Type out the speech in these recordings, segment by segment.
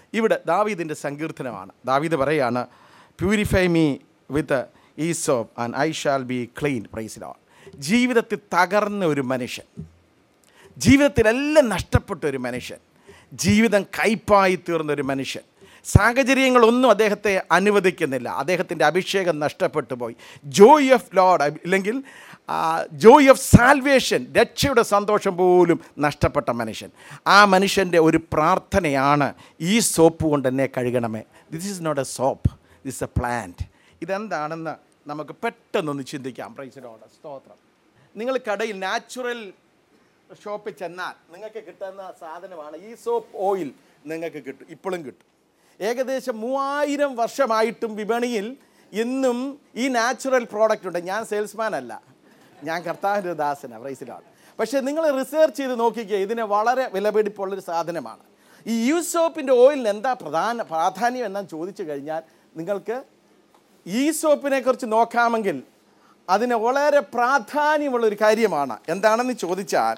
ഇവിടെ ദാവീദിൻ്റെ സങ്കീർത്തനമാണ് ദാവീദ് പറയാണ് പ്യൂരിഫൈ മീ വിത്ത് ഈ soap and I shall be clean പ്രൈസിലോ ജീവിതത്തിൽ തകർന്ന ഒരു മനുഷ്യൻ ജീവിതത്തിലെല്ലാം നഷ്ടപ്പെട്ട ഒരു മനുഷ്യൻ ജീവിതം കയ്പായി തീർന്ന ഒരു മനുഷ്യൻ സാഹചര്യങ്ങളൊന്നും അദ്ദേഹത്തെ അനുവദിക്കുന്നില്ല അദ്ദേഹത്തിൻ്റെ അഭിഷേകം നഷ്ടപ്പെട്ടു പോയി ജോയ് ഓഫ് ലോഡ് ഇല്ലെങ്കിൽ ജോയ് ഓഫ് സാൽവേഷൻ രക്ഷയുടെ സന്തോഷം പോലും നഷ്ടപ്പെട്ട മനുഷ്യൻ ആ മനുഷ്യൻ്റെ ഒരു പ്രാർത്ഥനയാണ് ഈ സോപ്പ് കൊണ്ട് എന്നെ കഴുകണമേ this is not a soap this a plant ഇതെന്താണെന്ന് നമുക്ക് പെട്ടെന്നൊന്ന് ചിന്തിക്കാം പ്രൈസിനോട് സ്തോത്രം നിങ്ങൾ കടയിൽ നാച്ചുറൽ ഷോപ്പിൽ ചെന്നാൽ നിങ്ങൾക്ക് കിട്ടുന്ന സാധനമാണ് ഈ സോപ്പ് ഓയിൽ നിങ്ങൾക്ക് കിട്ടും ഇപ്പോഴും കിട്ടും ഏകദേശം മൂവായിരം വർഷമായിട്ടും വിപണിയിൽ ഇന്നും ഈ നാച്ചുറൽ പ്രോഡക്റ്റ് ഉണ്ട് ഞാൻ സെയിൽസ്മാൻ അല്ല ഞാൻ കർത്താവിൻ്റെ ദാസനാണ് പ്രൈസിലാണ് പക്ഷേ നിങ്ങൾ റിസർച്ച് ചെയ്ത് നോക്കിക്കുക ഇതിന് വളരെ വിലപിടിപ്പുള്ളൊരു സാധനമാണ് ഈ യൂ സോപ്പിൻ്റെ ഓയിലിന് എന്താ പ്രധാന പ്രാധാന്യം എന്നാന്ന് ചോദിച്ചു കഴിഞ്ഞാൽ നിങ്ങൾക്ക് ഈ സോപ്പിനെ കുറിച്ച് നോക്കാമെങ്കിൽ അതിന് വളരെ പ്രാധാന്യമുള്ളൊരു കാര്യമാണ് എന്താണെന്ന് ചോദിച്ചാൽ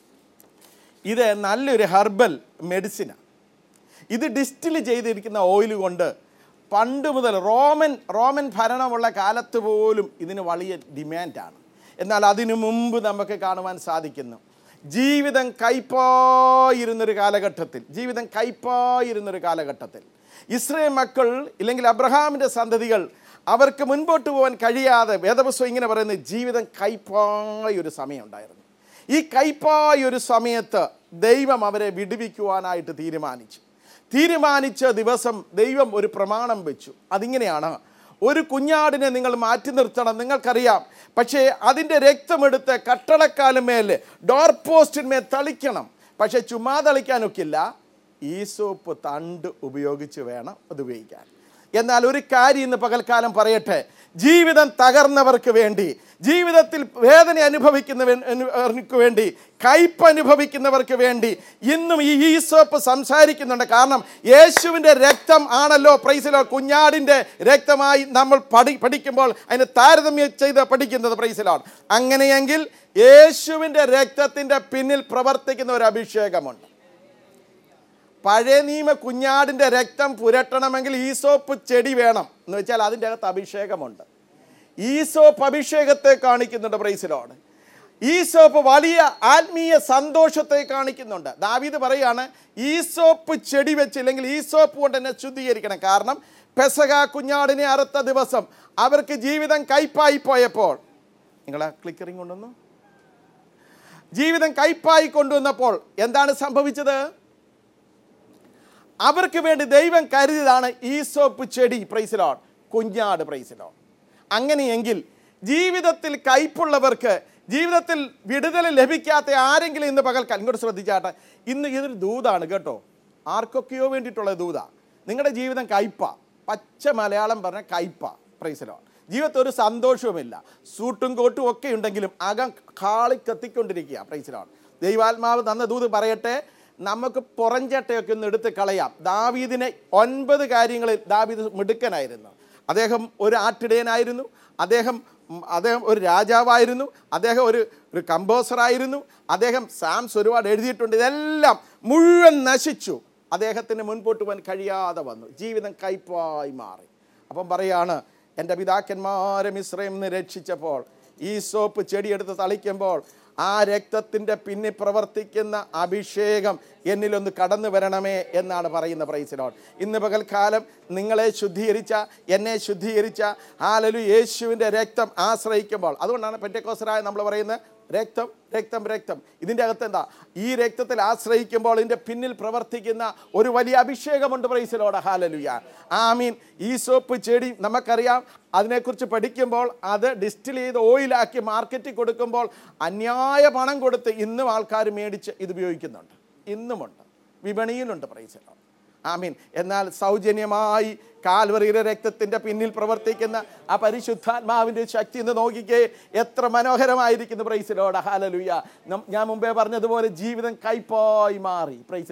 ഇത് നല്ലൊരു ഹെർബൽ മെഡിസിനാണ് ഇത് ഡിസ്റ്റിൽ ചെയ്തിരിക്കുന്ന ഓയിൽ കൊണ്ട് പണ്ട് മുതൽ റോമൻ റോമൻ ഭരണമുള്ള കാലത്ത് പോലും ഇതിന് വലിയ ഡിമാൻഡാണ് എന്നാൽ അതിനു മുമ്പ് നമുക്ക് കാണുവാൻ സാധിക്കുന്നു ജീവിതം കയ്പായിരുന്നൊരു കാലഘട്ടത്തിൽ ജീവിതം കയ്പായിരുന്നൊരു കാലഘട്ടത്തിൽ ഇസ്രയേൽ മക്കൾ ഇല്ലെങ്കിൽ അബ്രഹാമിൻ്റെ സന്തതികൾ അവർക്ക് മുൻപോട്ട് പോകാൻ കഴിയാതെ വേദപുസ്തകം ഇങ്ങനെ പറയുന്നത് ജീവിതം കയ്പായ ഒരു സമയമുണ്ടായിരുന്നു ഈ കയ്പായ ഒരു സമയത്ത് ദൈവം അവരെ വിടുവിക്കുവാനായിട്ട് തീരുമാനിച്ചു തീരുമാനിച്ച ദിവസം ദൈവം ഒരു പ്രമാണം വെച്ചു അതിങ്ങനെയാണ് ഒരു കുഞ്ഞാടിനെ നിങ്ങൾ മാറ്റി നിർത്തണം നിങ്ങൾക്കറിയാം പക്ഷേ അതിൻ്റെ രക്തമെടുത്ത് കട്ടളക്കാലുമേൽ ഡോർ പോസ്റ്റിന്മേൽ തളിക്കണം പക്ഷേ ചുമ്മാ തളിക്കാനൊക്കില്ല ഈ സോപ്പ് തണ്ട് ഉപയോഗിച്ച് വേണം അത് ഉപയോഗിക്കാൻ എന്നാൽ ഒരു കാര്യം ഇന്ന് പകൽക്കാലം പറയട്ടെ ജീവിതം തകർന്നവർക്ക് വേണ്ടി ജീവിതത്തിൽ വേദന അനുഭവിക്കുന്നവർക്ക് വേണ്ടി കയ്പ് അനുഭവിക്കുന്നവർക്ക് വേണ്ടി ഇന്നും ഈ ഈസോപ്പ് സംസാരിക്കുന്നുണ്ട് കാരണം യേശുവിൻ്റെ രക്തം ആണല്ലോ പ്രൈസിലോ കുഞ്ഞാടിൻ്റെ രക്തമായി നമ്മൾ പഠി പഠിക്കുമ്പോൾ അതിന് താരതമ്യം ചെയ്ത് പഠിക്കുന്നത് പ്രൈസിലാണ് അങ്ങനെയെങ്കിൽ യേശുവിൻ്റെ രക്തത്തിൻ്റെ പിന്നിൽ പ്രവർത്തിക്കുന്ന ഒരു അഭിഷേകമുണ്ട് പഴയ നിയമ കുഞ്ഞാടിൻ്റെ രക്തം പുരട്ടണമെങ്കിൽ ഈസോപ്പ് ചെടി വേണം എന്ന് വെച്ചാൽ അതിൻ്റെ അകത്ത് അഭിഷേകമുണ്ട് ഈസോപ്പ് അഭിഷേകത്തെ കാണിക്കുന്നുണ്ട് പ്രൈസിലോട് ഈസോപ്പ് വലിയ ആത്മീയ സന്തോഷത്തെ കാണിക്കുന്നുണ്ട് ദാവീദ് പറയാണ് ഈസോപ്പ് ചെടി വെച്ചില്ലെങ്കിൽ ഈസോപ്പ് കൊണ്ട് എന്നെ ശുദ്ധീകരിക്കണം കാരണം പെസക കുഞ്ഞാടിനെ അറുത്ത ദിവസം അവർക്ക് ജീവിതം കയ്പായി പോയപ്പോൾ നിങ്ങളെ ക്ലിക്കറിങ് കൊണ്ടുവന്നു ജീവിതം കയ്പായി കൊണ്ടുവന്നപ്പോൾ എന്താണ് സംഭവിച്ചത് അവർക്ക് വേണ്ടി ദൈവം കരുതിയതാണ് ഈസോപ്പ് ചെടി പ്രൈസിലോൺ കുഞ്ഞാട് പ്രൈസിലോൺ അങ്ങനെയെങ്കിൽ ജീവിതത്തിൽ കയ്പുള്ളവർക്ക് ജീവിതത്തിൽ വിടുതൽ ലഭിക്കാത്ത ആരെങ്കിലും ഇന്ന് പകൽക്കാലം ഇങ്ങോട്ട് ശ്രദ്ധിച്ചാട്ടെ ഇന്ന് ഇതൊരു ദൂതാണ് കേട്ടോ ആർക്കൊക്കെയോ വേണ്ടിയിട്ടുള്ള ദൂത നിങ്ങളുടെ ജീവിതം കയ്പ പച്ച മലയാളം പറഞ്ഞ കയ്പ പ്രൈസിലോൺ ജീവിതത്തിൽ ഒരു സന്തോഷവുമില്ല സൂട്ടും കോട്ടും ഒക്കെ ഉണ്ടെങ്കിലും അകം കാളി കത്തിക്കൊണ്ടിരിക്കുക പ്രൈസിലോൺ ദൈവാത്മാവ് തന്ന ദൂത് പറയട്ടെ നമുക്ക് പുറഞ്ചട്ടയൊക്കെ ഒന്ന് എടുത്ത് കളയാം ദാവീദിനെ ഒൻപത് കാര്യങ്ങളിൽ ദാവീദ് മിടുക്കനായിരുന്നു അദ്ദേഹം ഒരു ആട്ടിടയനായിരുന്നു അദ്ദേഹം ഉം, അദ്ദേഹം ഒരു രാജാവായിരുന്നു അദ്ദേഹം ഒരു ഒരു കമ്പോസറായിരുന്നു അദ്ദേഹം സാംസ് ഒരുപാട് എഴുതിയിട്ടുണ്ട് ഇതെല്ലാം മുഴുവൻ നശിച്ചു അദ്ദേഹത്തിന് മുൻപോട്ട് പോകാൻ കഴിയാതെ വന്നു ജീവിതം കയ്പായി മാറി അപ്പം പറയാണ് എൻ്റെ പിതാക്കന്മാരെ മിശ്രയിൽ നിന്ന് രക്ഷിച്ചപ്പോൾ ഈ സോപ്പ് ചെടിയെടുത്ത് തളിക്കുമ്പോൾ ആ രക്തത്തിൻ്റെ പിന്നിൽ പ്രവർത്തിക്കുന്ന അഭിഷേകം എന്നിലൊന്ന് കടന്നു വരണമേ എന്നാണ് പറയുന്ന പ്രൈസിലോൺ ഇന്ന് പകൽക്കാലം നിങ്ങളെ ശുദ്ധീകരിച്ച എന്നെ ശുദ്ധീകരിച്ച ആലലു യേശുവിൻ്റെ രക്തം ആശ്രയിക്കുമ്പോൾ അതുകൊണ്ടാണ് പെറ്റക്കോസറായ നമ്മൾ പറയുന്നത് രക്തം രക്തം രക്തം ഇതിൻ്റെ അകത്ത് എന്താ ഈ രക്തത്തിൽ ആശ്രയിക്കുമ്പോൾ ഇതിൻ്റെ പിന്നിൽ പ്രവർത്തിക്കുന്ന ഒരു വലിയ അഭിഷേകമുണ്ട് പ്രൈസിലോട് ഹാലലുയ ആമീൻ ഈ സോപ്പ് ചെടി നമുക്കറിയാം അതിനെക്കുറിച്ച് പഠിക്കുമ്പോൾ അത് ഡിസ്റ്റിൽ ചെയ്ത് ഓയിലാക്കി മാർക്കറ്റിൽ കൊടുക്കുമ്പോൾ അന്യായ പണം കൊടുത്ത് ഇന്നും ആൾക്കാർ മേടിച്ച് ഇത് ഉപയോഗിക്കുന്നുണ്ട് ഇന്നുമുണ്ട് വിപണിയിലുണ്ട് പ്രൈസിലോട് ആമീൻ എന്നാൽ സൗജന്യമായി കാൽവറിയുടെ രക്തത്തിൻ്റെ പിന്നിൽ പ്രവർത്തിക്കുന്ന ആ പരിശുദ്ധാത്മാവിൻ്റെ ശക്തി എന്ന് നോക്കിക്കേ എത്ര മനോഹരമായിരിക്കുന്നു പ്രൈസിലോട് ഹാലലുയ ഞാൻ മുമ്പേ പറഞ്ഞതുപോലെ ജീവിതം കൈപ്പായി മാറി പ്രൈസിലോട്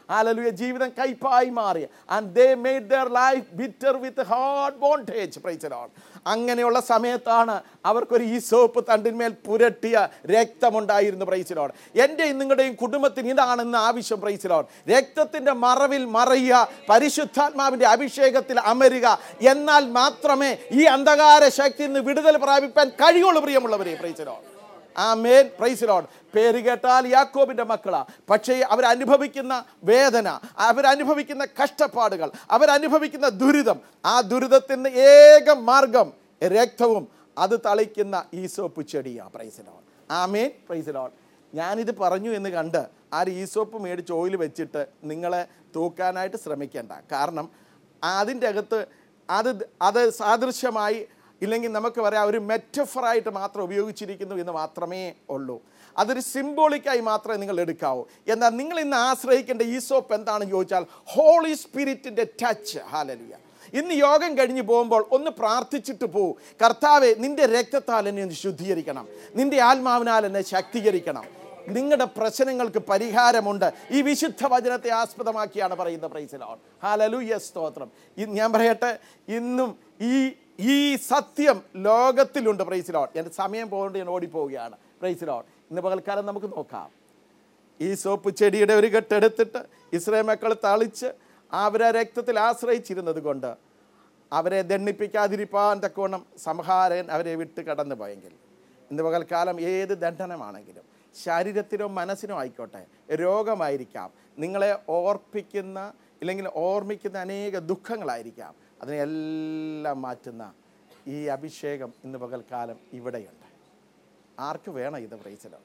ഹാലലുയ ജീവിതം കൈപ്പായി മാറി and they made their life bitter with hard bondage പ്രൈസലോൺ അങ്ങനെയുള്ള സമയത്താണ് അവർക്കൊരു ഈ സോപ്പ് തണ്ടിന്മേൽ പുരട്ടിയ രക്തമുണ്ടായിരുന്നു പ്രൈസിലോൺ എൻ്റെയും നിങ്ങളുടെയും കുടുംബത്തിന് ഇതാണെന്ന് ആവശ്യം പ്രൈസിലോൺ രക്തത്തിൻ്റെ മറവിൽ മറയുക പരിശുദ്ധാത്മാവിൻ്റെ അഭിഷേകത്തിൽ അമരുക എന്നാൽ മാത്രമേ ഈ അന്ധകാര ശക്തിയിൽ നിന്ന് വിടുതൽ പ്രാപിപ്പാൻ കഴിയുള്ളൂ പ്രിയമുള്ളവരെ പ്രൈസിലോൺ ആ മേൻ പ്രൈസിലോൺ പേര് കേട്ടാൽ യാക്കോബിൻ്റെ മക്കളാ പക്ഷേ അവരനുഭവിക്കുന്ന വേദന അവരനുഭവിക്കുന്ന കഷ്ടപ്പാടുകൾ അവരനുഭവിക്കുന്ന ദുരിതം ആ ദുരിതത്തിന് ഏക മാർഗം രക്തവും അത് തളിക്കുന്ന ഈ സോപ്പ് ചെടിയാണ് പ്രൈസിലോൺ ആ മേൻ പ്രൈസിലോൺ ഞാനിത് പറഞ്ഞു എന്ന് കണ്ട് ആ ഈസോപ്പ് മേടിച്ച് ഓയിൽ വെച്ചിട്ട് നിങ്ങളെ തൂക്കാനായിട്ട് ശ്രമിക്കേണ്ട കാരണം അതിൻ്റെ അകത്ത് അത് അത് സാദൃശ്യമായി ഇല്ലെങ്കിൽ നമുക്ക് പറയാം ഒരു മെറ്റഫറായിട്ട് മാത്രം ഉപയോഗിച്ചിരിക്കുന്നു എന്ന് മാത്രമേ ഉള്ളൂ അതൊരു സിംബോളിക്കായി മാത്രമേ നിങ്ങൾ എടുക്കാവൂ എന്നാൽ നിങ്ങൾ ഇന്ന് ആശ്രയിക്കേണ്ട ഈ സോപ്പ് എന്താണെന്ന് ചോദിച്ചാൽ ഹോളി സ്പിരിറ്റിൻ്റെ ടച്ച് ഹാലലിയ ഇന്ന് യോഗം കഴിഞ്ഞ് പോകുമ്പോൾ ഒന്ന് പ്രാർത്ഥിച്ചിട്ട് പോ കർത്താവെ നിന്റെ രക്തത്താൽ എന്നെ ഒന്ന് ശുദ്ധീകരിക്കണം നിന്റെ ആത്മാവിനാൽ എന്നെ ശക്തീകരിക്കണം നിങ്ങളുടെ പ്രശ്നങ്ങൾക്ക് പരിഹാരമുണ്ട് ഈ വിശുദ്ധ വചനത്തെ ആസ്പദമാക്കിയാണ് പറയുന്നത് പ്രൈസിലോൺ ഹാലലുയ സ്തോത്രം ഇ- ഞാൻ പറയട്ടെ ഇന്നും ഈ ഈ സത്യം ലോകത്തിലുണ്ട് പ്രൈസിലോൺ എൻ്റെ സമയം പോകൊണ്ട് ഞാൻ ഓടിപ്പോവുകയാണ് പ്രൈസിലോൺ ഇന്ന് പകൽക്കാലം നമുക്ക് നോക്കാം ഈ സോപ്പ് ചെടിയുടെ ഒരു കെട്ടെടുത്തിട്ട് ഇസ്രേ മക്കൾ തളിച്ച് അവരെ രക്തത്തിൽ ആശ്രയിച്ചിരുന്നത് കൊണ്ട് അവരെ ദണ്ഡിപ്പിക്കാതിരിപ്പാൻ തക്കോണം സംഹാരൻ അവരെ വിട്ട് കടന്നു പോയെങ്കിൽ ഇന്ന് പകൽക്കാലം ഏത് ദണ്ഡനമാണെങ്കിലും ശരീരത്തിനോ മനസ്സിനോ ആയിക്കോട്ടെ രോഗമായിരിക്കാം നിങ്ങളെ ഓർപ്പിക്കുന്ന ഇല്ലെങ്കിൽ ഓർമ്മിക്കുന്ന അനേക ദുഃഖങ്ങളായിരിക്കാം അതിനെല്ലാം മാറ്റുന്ന ഈ അഭിഷേകം ഇന്ന് പകൽക്കാലം ഇവിടെയുണ്ട് ആർക്ക് വേണം ഇത് പ്രൈസലോ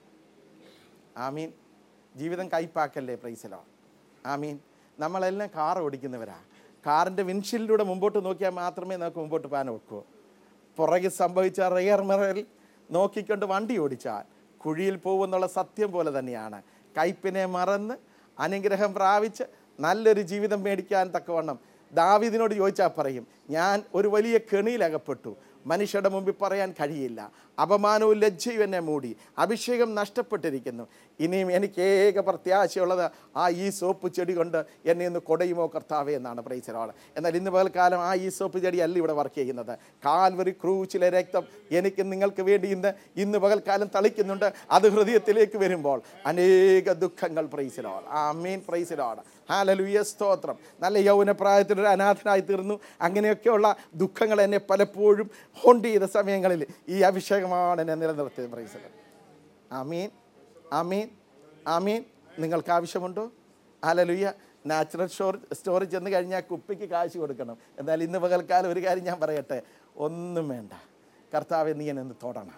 ആമീൻ ജീവിതം കൈപ്പാക്കല്ലേ പ്രൈസലോ ആമീൻ നമ്മളെല്ലാം കാർ ഓടിക്കുന്നവരാ കാറിൻ്റെ വിൻഷീൽഡിലൂടെ മുമ്പോട്ട് നോക്കിയാൽ മാത്രമേ നമുക്ക് മുമ്പോട്ട് പോകാൻ ഒക്കൂ പുറകിൽ സംഭവിച്ച റിയർ മിററിൽ നോക്കിക്കൊണ്ട് വണ്ടി ഓടിച്ചാൽ കുഴിയിൽ പോകുമെന്നുള്ള സത്യം പോലെ തന്നെയാണ് കയ്പിനെ മറന്ന് അനുഗ്രഹം പ്രാപിച്ച് നല്ലൊരു ജീവിതം മേടിക്കാൻ തക്കവണ്ണം ദാവീദിനോട് ചോദിച്ചാൽ പറയും ഞാൻ ഒരു വലിയ കെണിയിലകപ്പെട്ടു മനുഷ്യരുടെ മുമ്പിൽ പറയാൻ കഴിയില്ല അപമാനവും ലജ്ജയും എന്നെ മൂടി അഭിഷേകം നഷ്ടപ്പെട്ടിരിക്കുന്നു ഇനിയും എനിക്ക് ഏക പ്രത്യാശയുള്ളത് ആ ഈ സോപ്പ് ചെടി കൊണ്ട് എന്നെ ഒന്ന് കൊടയുമോ കർത്താവേ എന്നാണ് പ്രൈസലോൾ എന്നാൽ ഇന്ന് പകൽക്കാലം ആ ഈ സോപ്പ് ചെടി അല്ല ഇവിടെ വർക്ക് ചെയ്യുന്നത് കാൽവരി ക്രൂച്ചിലെ രക്തം എനിക്ക് നിങ്ങൾക്ക് വേണ്ടി ഇന്ന് ഇന്ന് പകൽക്കാലം തളിക്കുന്നുണ്ട് അത് ഹൃദയത്തിലേക്ക് വരുമ്പോൾ അനേക ദുഃഖങ്ങൾ പ്രൈസിലോൾ ആ മീൻ പ്രൈസിലോട് ഹാലലുയ സ്തോത്രം നല്ല യൗവനപ്രായത്തിൽ ഒരു അനാഥനായി തീർന്നു അങ്ങനെയൊക്കെയുള്ള ദുഃഖങ്ങൾ എന്നെ പലപ്പോഴും ഹോണ്ട് ചെയ്ത സമയങ്ങളിൽ ഈ അഭിഷേകമാണ് എന്നെ നിലനിർത്തിയത് പ്രൈസലോ ആമീൻ ആമീൻ ആമീൻ നിങ്ങൾക്ക് ആവശ്യമുണ്ടോ ഹാലലുയ്യ നാച്ചുറൽ സ്റ്റോർ സ്റ്റോറിൽ ചെന്ന് കഴിഞ്ഞാൽ കുപ്പിക്ക് കാശ് കൊടുക്കണം എന്നാൽ ഇന്ന് പകൽക്കാലം ഒരു കാര്യം ഞാൻ പറയട്ടെ ഒന്നും വേണ്ട കർത്താവെ നീ എന്നെ ഒന്ന് തൊടണം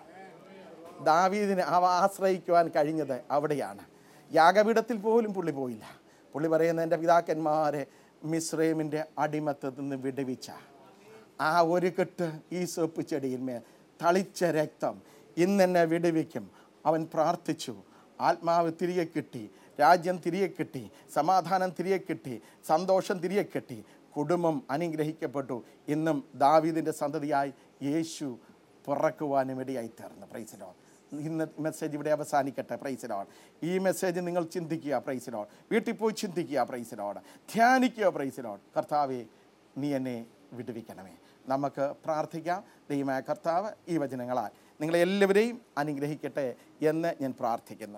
ദാവീദിന് അവ ആശ്രയിക്കുവാൻ കഴിഞ്ഞത് അവിടെയാണ് യാഗപീഠത്തിൽ പോലും പുള്ളി പോയില്ല പുള്ളി പറയുന്ന എൻ്റെ പിതാക്കന്മാരെ മിസ്രൈമിൻ്റെ അടിമത്തത്തിൽ നിന്ന് വിടുവിച്ച ആ ഒരു കെട്ട് ഈ സോപ്പ് ചെടിയിന്മേൽ തളിച്ച രക്തം ഇന്നെന്നെ വിടുവിക്കും അവൻ പ്രാർത്ഥിച്ചു ആത്മാവ് തിരികെ കിട്ടി രാജ്യം തിരികെ കിട്ടി സമാധാനം തിരികെ കിട്ടി സന്തോഷം തിരികെ കിട്ടി കുടുംബം അനുഗ്രഹിക്കപ്പെട്ടു ഇന്നും ദാവീദിൻ്റെ സന്തതിയായി യേശു പിറക്കുവാനും ഇടയായി തീർന്നു പ്രൈസിലോ ഇന്ന് മെസ്സേജ് ഇവിടെ അവസാനിക്കട്ടെ പ്രൈസിലോട് ഈ മെസ്സേജ് നിങ്ങൾ ചിന്തിക്കുക പ്രൈസിലോട് വീട്ടിൽ പോയി ചിന്തിക്കുക പ്രൈസിലോട് ധ്യാനിക്കുക പ്രൈസിലോട് കർത്താവെ നീ എന്നെ വിടുവിക്കണമേ നമുക്ക് പ്രാർത്ഥിക്കാം ദൈവമായ കർത്താവ് ഈ വചനങ്ങളാൽ നിങ്ങളെല്ലാവരെയും അനുഗ്രഹിക്കട്ടെ എന്ന് ഞാൻ പ്രാർത്ഥിക്കുന്നു